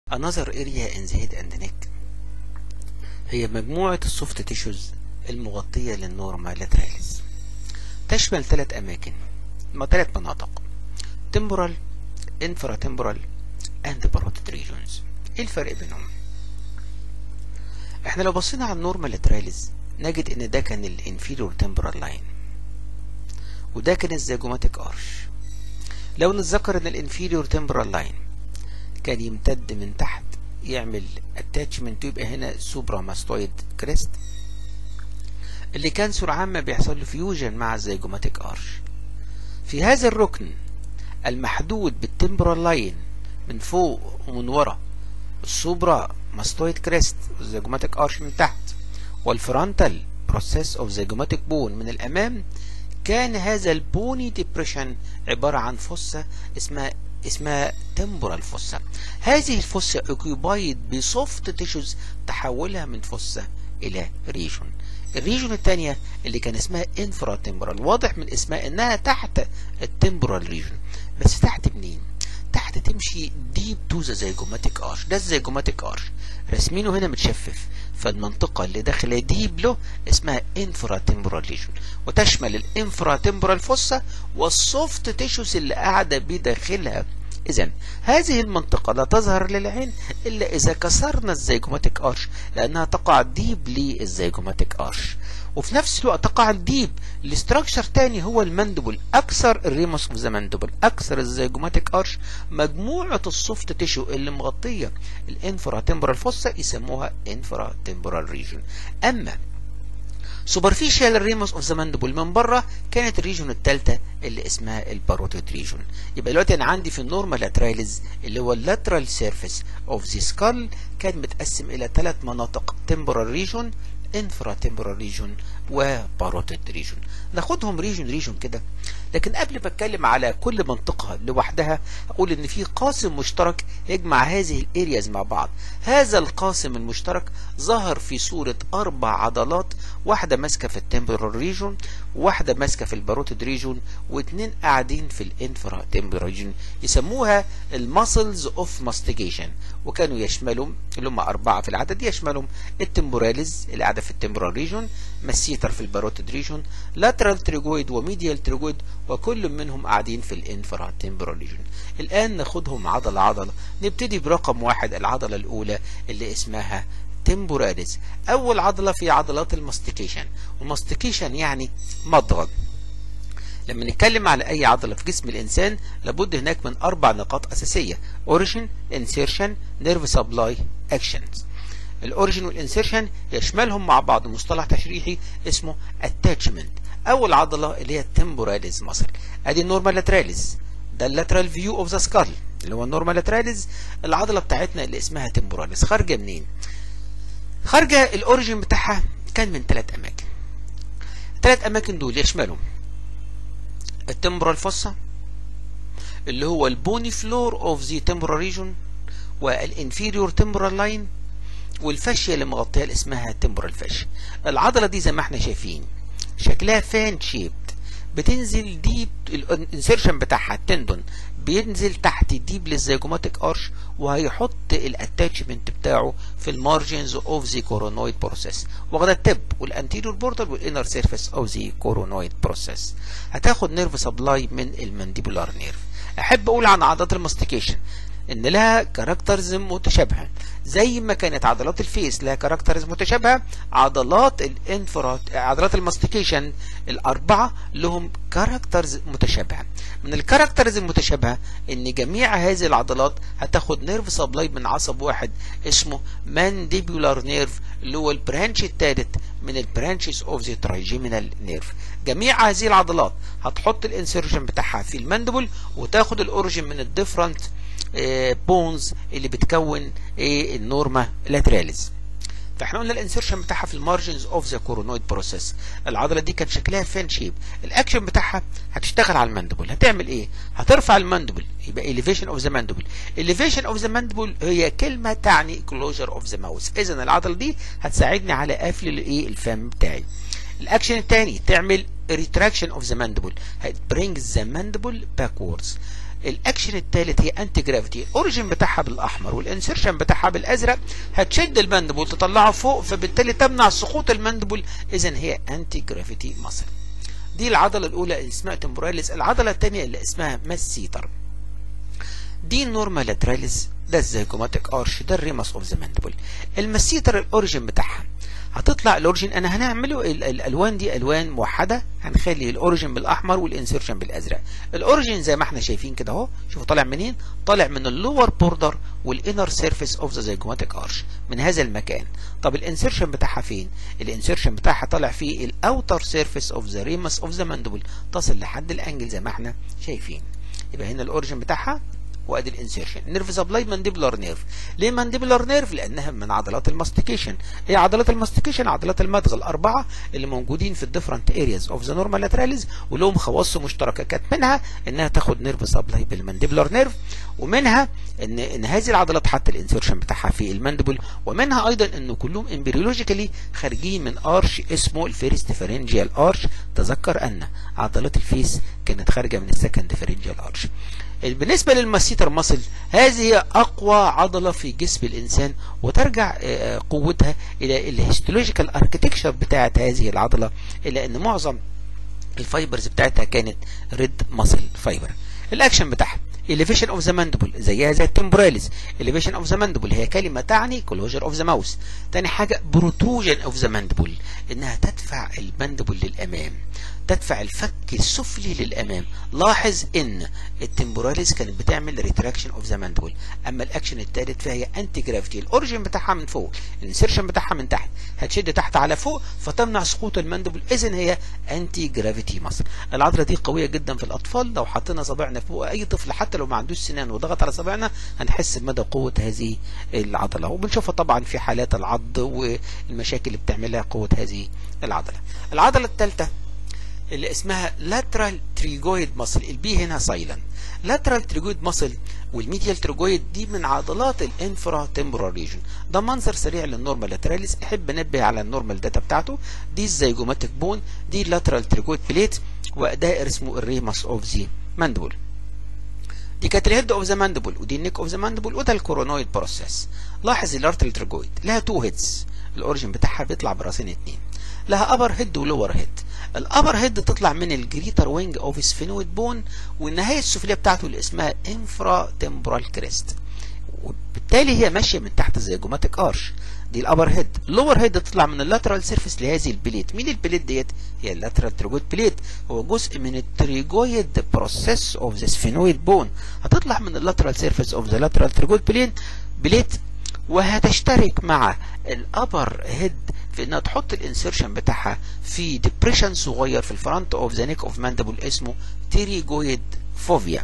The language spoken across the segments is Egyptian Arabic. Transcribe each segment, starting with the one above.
Another area in the head and neck هي مجموعة السوفت تيشوز المغطية للنورما لاتراليز تشمل ثلاث أماكن ثلاث مناطق temporal infratemporal and parotid regions ايه الفرق بينهم احنا لو بصينا على النورما لاتراليز نجد ان ده كان الانفيريور temporal لاين وده كان الزيجوماتيك ارش لو نتذكر ان الانفيريور temporal لاين كان يمتد من تحت يعمل اتاتشمنت يبقى هنا سوبرا ماستويد كريست اللي كان سرعان ما بيحصل له فيوجن مع الزيجوماتيك ارش في هذا الركن المحدود بالتمبرال لاين من فوق ومن ورا السوبرا ماستويد كريست والزيجوماتيك ارش من تحت والفرونتال بروسيس اوف زيجوماتيك بون من الامام كان هذا البوني ديبريشن عبارة عن فصة اسمها اسمها تمبرال فوسا هذه الفوسا اوكيبايد بسوفت تيشوز تحولها من فوسا الى ريجون الريجون الثانية اللي كان اسمها انفرا تمبرال واضح من اسمها انها تحت التمبرال ريجون بس تحت منين تحت تمشي ديب تو ذا زيجوماتيك ارش ده الزيجوماتيك ارش رسمينه هنا متشفف فالمنطقة اللي داخلة ديب له اسمها انفرا تمبرال ريجون وتشمل الانفرا تمبرال فوسا والسوفت تيشوز اللي قاعدة بداخلها إذا هذه المنطقة لا تظهر للعين إلا إذا كسرنا الزيجوماتيك أرش لأنها تقع ديب للزيجوماتيك أرش وفي نفس الوقت تقع ديب الاستراكشر تاني هو المندبل أكثر الريموس اوف ذا مندبل أكثر الزيجوماتيك أرش مجموعة السوفت تيشو اللي مغطية الانفرا تمبرال فوسا يسموها انفرا تمبرال ريجن أما سوبرفيشال ريموس اوف ذا ماندبل من بره كانت الريجون الثالثه اللي اسمها الباروتيد ريجون يبقى دلوقتي انا عندي في النورمال لاتراليز اللي هو اللاترال سيرفيس اوف ذا سكال كان متقسم الى ثلاث مناطق تمبرال ريجون انفرا تمبرال ريجون وباروتيد ريجون ناخدهم ريجون ريجون كده لكن قبل ما اتكلم على كل منطقة لوحدها اقول ان في قاسم مشترك يجمع هذه الارياز مع بعض هذا القاسم المشترك ظهر في صورة اربع عضلات واحدة ماسكة في التمبرال ريجون واحدة ماسكة في الباروتيد ريجون واثنين قاعدين في الانفرا تمبرال ريجون يسموها الماسلز اوف ماستيجيشن وكانوا يشملهم اللي هم اربعة في العدد يشملهم التمبوراليز اللي قاعدة في التمبرال ريجون مسيتر في الباروتيد ريجون لاترال تريجويد وميديال تريجويد وكل منهم قاعدين في الانفرا تمبرال ريجون الان ناخدهم عضلة عضلة نبتدي برقم واحد العضلة الاولى اللي اسمها تمبوراليز اول عضلة في عضلات الماستيكيشن والماستيكيشن يعني مضغ لما نتكلم على اي عضلة في جسم الانسان لابد هناك من اربع نقاط اساسية اوريجين انسيرشن نيرف سبلاي اكشنز الاوريجين والانسيرشن يشملهم مع بعض مصطلح تشريحي اسمه اتاتشمنت اول عضله اللي هي التمبوراليز ماسل ادي النورمال لاتراليز ده اللاترال فيو اوف ذا سكال اللي هو النورمال لاتراليز العضله بتاعتنا اللي اسمها تمبوراليز خارجه منين خارجه الاوريجين بتاعها كان من ثلاث اماكن الثلاث اماكن دول يشملهم التمبرال فوسا اللي هو البوني فلور اوف ذا تمبرال ريجون والانفيريور تمبرال لاين والفاشيه اللي مغطيها اللي اسمها تمبرال فاشيا العضله دي زي ما احنا شايفين شكلها فان شيبد بتنزل ديب الانسيرشن بتاعها التندون بينزل تحت ديب للزيجوماتيك ارش وهيحط الاتاتشمنت بتاعه في المارجنز اوف ذا كورونويد بروسيس واخده التب والانتيريور بوردر والانر سيرفيس اوف ذا كورونويد بروسيس هتاخد نيرف سبلاي من المانديبولار نيرف احب اقول عن عضلات الماستيكيشن ان لها كاركترز متشابهه زي ما كانت عضلات الفيس لها كاركترز متشابهه عضلات الانفرات عضلات الماستيكيشن الاربعه لهم كاركترز متشابهه من الكاركترز المتشابهه ان جميع هذه العضلات هتاخد نيرف سبلاي من عصب واحد اسمه مانديبولار نيرف اللي هو البرانش الثالث من البرانشز اوف ذا ترايجيمينال نيرف جميع هذه العضلات هتحط الانسرشن بتاعها في الماندبل وتاخد الاوريجين من الديفرنت بونز اللي بتكون النورما لاتراليز فاحنا قلنا الانسرشن بتاعها في المارجنز اوف ذا كورونويد بروسيس العضله دي كان شكلها فان شيب الاكشن بتاعها هتشتغل على الماندبل هتعمل ايه هترفع الماندبل يبقى elevation اوف ذا ماندبل elevation اوف ذا ماندبل هي كلمه تعني closure اوف ذا ماوس اذا العضله دي هتساعدني على قفل الايه الفم بتاعي الاكشن الثاني تعمل retraction of the mandible brings the mandible backwards الاكشن الثالث هي انتي جرافيتي الاوريجن بتاعها بالاحمر والانسرشن بتاعها بالازرق هتشد المندبل تطلعه فوق فبالتالي تمنع سقوط المندبل اذا هي انتي جرافيتي ماسل دي العضله الاولى اللي اسمها تمبوراليس العضله الثانيه اللي اسمها ماسيتر دي نورما لاتراليس ده الزيجوماتيك ارش ده الريمس اوف ذا ماندبل المسيتر الاوريجن بتاعها هتطلع الاوريجن انا هنعمله ال- الالوان دي الوان موحده هنخلي الاوريجن بالاحمر والانسرشن بالازرق الاوريجن زي ما احنا شايفين كده اهو شوفوا طالع منين طالع من اللور بوردر والانر سيرفيس اوف ذا زيجوماتيك ارش من هذا المكان طب الانسرشن بتاعها فين الانسرشن بتاعها طالع في الاوتر سيرفيس اوف ذا ريمس اوف ذا ماندبل تصل لحد الانجل زي ما احنا شايفين يبقى هنا الاوريجن بتاعها وادي الانسيرشن نيرف سبلاي مانديبولار نيرف ليه مانديبولار نيرف لانها من عضلات الماستيكيشن ايه عضلات الماستيكيشن عضلات المدغ الاربعه اللي موجودين في الديفرنت ارياز اوف ذا نورمال لاتراليز ولهم خواص مشتركه كانت منها انها تاخد نيرف سبلاي بالمانديبولار نيرف ومنها ان ان هذه العضلات حتى الانسيرشن بتاعها في المانديبل ومنها ايضا انه كلهم امبريولوجيكالي خارجين من ارش اسمه الفيرست فرنجيال ارش تذكر ان عضلات الفيس كانت خارجه من السكند فرنجيال ارش بالنسبة للمسيتر ماسل هذه هي أقوى عضلة في جسم الإنسان وترجع آه، قوتها إلى الهيستولوجيكال اركتكشر بتاعت هذه العضلة إلى أن معظم الفايبرز بتاعتها كانت ريد ماسل فايبر الأكشن بتاعها elevation of the mandible زيها زي التمبراليز elevation of the mandible هي كلمة تعني closure of the mouth تاني حاجة protrusion of the mandible إنها تدفع المندبل للأمام تدفع الفك السفلي للامام لاحظ ان التمبوراليز كانت بتعمل ريتراكشن اوف ذا ماندبل اما الاكشن الثالث فهي انتي جرافيتي الاوريجن بتاعها من فوق الانسرشن بتاعها من تحت هتشد تحت على فوق فتمنع سقوط الماندبل اذا هي انتي جرافيتي مصر العضله دي قويه جدا في الاطفال لو حطينا صابعنا فوق اي طفل حتى لو ما عندوش سنان وضغط على صابعنا هنحس بمدى قوه هذه العضله وبنشوفها طبعا في حالات العض والمشاكل اللي بتعملها قوه هذه العضله العضله الثالثه اللي اسمها lateral trigoid muscle البي هنا سايلنت lateral trigoid muscle والميديال تريجويد دي من عضلات الانفرا تمبرال ريجن ده منظر سريع للنورمال لاتراليس احب انبه على النورمال داتا بتاعته دي الزيجوماتيك بون دي اللاترال تريجويد بليت وده اسمه الريمس اوف ذا ماندبل دي كانت الهيد اوف ذا ماندبل ودي النيك اوف ذا ماندبل وده الكورونويد بروسيس لاحظ الارترال تريجويد لها تو هيدز الاوريجن بتاعها بيطلع براسين اتنين لها ابر هيد ولور هيد الابر هيد تطلع من الجريتر وينج اوف سفينويد بون والنهايه السفليه بتاعته اللي اسمها انفرا تمبرال كريست وبالتالي هي ماشيه من تحت الزيجوماتيك ارش دي الابر هيد اللور هيد تطلع من اللاترال سيرفيس لهذه البليت مين البليت ديت هي اللاترال تريجويد بليت هو جزء من التريجويد بروسيس اوف ذا سفينويد بون هتطلع من اللاترال سيرفيس اوف ذا لاترال تريجويد بليت بليت وهتشترك مع الابر هيد في انها تحط الانسرشن بتاعها في ديبريشن صغير في الفرونت اوف ذا نيك اوف ماندبل اسمه تيريجويد فوفيا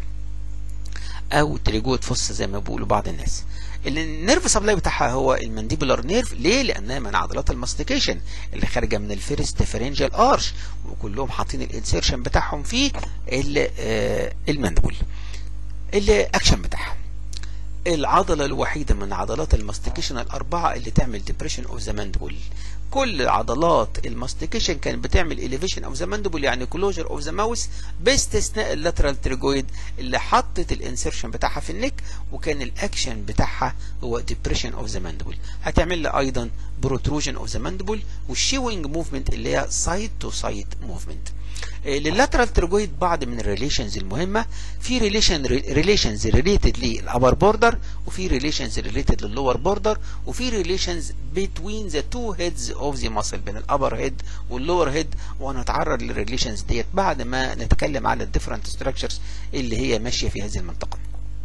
او تريجويد فص زي ما بيقولوا بعض الناس النيرف سبلاي بتاعها هو المانديبولار نيرف ليه لانها من عضلات الماستيكيشن اللي خارجه من الفيرست فرنجال ارش وكلهم حاطين الانسيرشن بتاعهم في الماندبل الاكشن بتاعها العضلة الوحيدة من عضلات الماستيكيشن الأربعة اللي تعمل ديبريشن اوف ذا ماندبل كل عضلات الماستيكيشن كانت بتعمل elevation اوف ذا ماندبل يعني كلوجر اوف ذا ماوس باستثناء اللاترال تريجويد اللي حطت الانسرشن بتاعها في النك وكان الاكشن بتاعها هو ديبريشن اوف ذا ماندبل هتعمل لي ايضا بروتروجن اوف ذا ماندبل والشيوينج موفمنت اللي هي سايد تو سايد موفمنت لللاترال تريجويد بعض من الريليشنز المهمه في ريليشن ريليشنز ريليتد للابر بوردر وفي ريليشنز ريليتد لللور بوردر وفي ريليشنز بين ذا تو هيدز اوف ذا ماسل بين الابر هيد واللور هيد وهنتعرض للريليشنز ديت بعد ما نتكلم على الديفرنت ستراكشرز اللي هي ماشيه في هذه المنطقه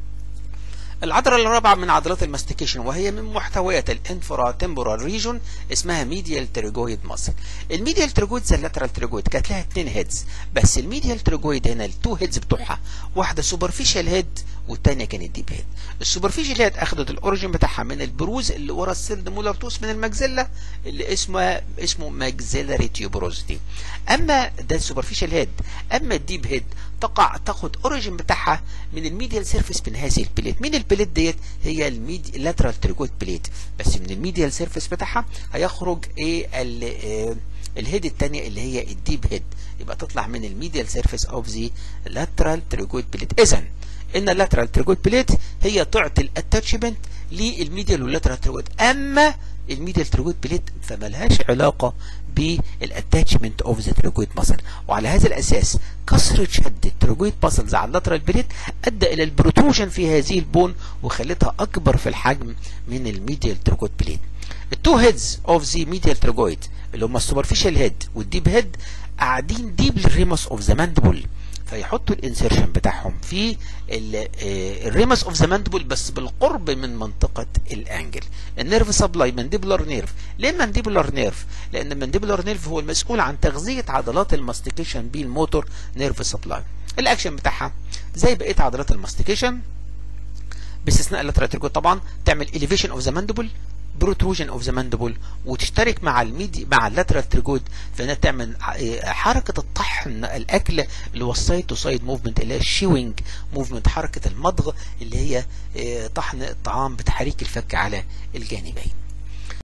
العضلة الرابعة من عضلات الماستيكيشن وهي من محتويات الانفرا تمبورال ريجون اسمها ميديال تريجويد ماسل الميديال تريجويد زي اللاترال تريجويد كانت لها اتنين هيدز بس الميديال تريجويد هنا التو هيدز بتوعها واحدة سوبرفيشال هيد والتانية كانت ديب هيد السوبرفيشال هيد اخدت الاوريجن بتاعها من البروز اللي ورا السيرد مولر توس من المجزلة اللي اسمه اسمه ماجزيلاري تيوبروزيتي اما ده السوبرفيشال هيد اما الديب هيد تقع تاخد اوريجن بتاعها من الميديال سيرفيس من هذه البليت مين البليت ديت هي الميد لاترال تريجويد بليت بس من الميديال سيرفيس بتاعها هيخرج ايه ال الهيد الثانيه اللي هي الديب هيد يبقى تطلع من الميديال سيرفيس اوف ذا لاترال تريجويد بليت اذا ان اللاترال تريجويد بليت هي تعطي الاتاتشمنت للميديال واللاترال تريجويد اما الميديال تريجويد بليت فملهاش علاقه بالاتاتشمنت اوف ذا تريجويد ماسل وعلى هذا الاساس كثره شد التريجويد ماسلز على اللاترال بليت ادى الى البروتروجن في هذه البون وخلتها اكبر في الحجم من الميديال تريجويد بليت التو هيدز اوف ذا ميديال تريجويد اللي هم السوبرفيشال هيد والديب هيد قاعدين ديب للريموس اوف ذا ماندبل فيحطوا الانسيرشن بتاعهم في الريمس اوف ذا ماندبل بس بالقرب من منطقه الانجل النيرف سبلاي مانديبولار نيرف ليه مانديبولار نيرف لان المانديبولار نيرف هو المسؤول عن تغذيه عضلات الماستيكيشن بالموتور نيرف سبلاي الاكشن بتاعها زي بقيه عضلات الماستيكيشن باستثناء اللاترال طبعا تعمل elevation اوف ذا ماندبل بروتروجن اوف ذا ماندبل وتشترك مع الميدي مع اللاترال تريجود في انها تعمل حركه الطحن الاكل اللي هو السايد تو سايد موفمنت اللي هي الشيوينج موفمنت حركه المضغ اللي هي طحن الطعام بتحريك الفك على الجانبين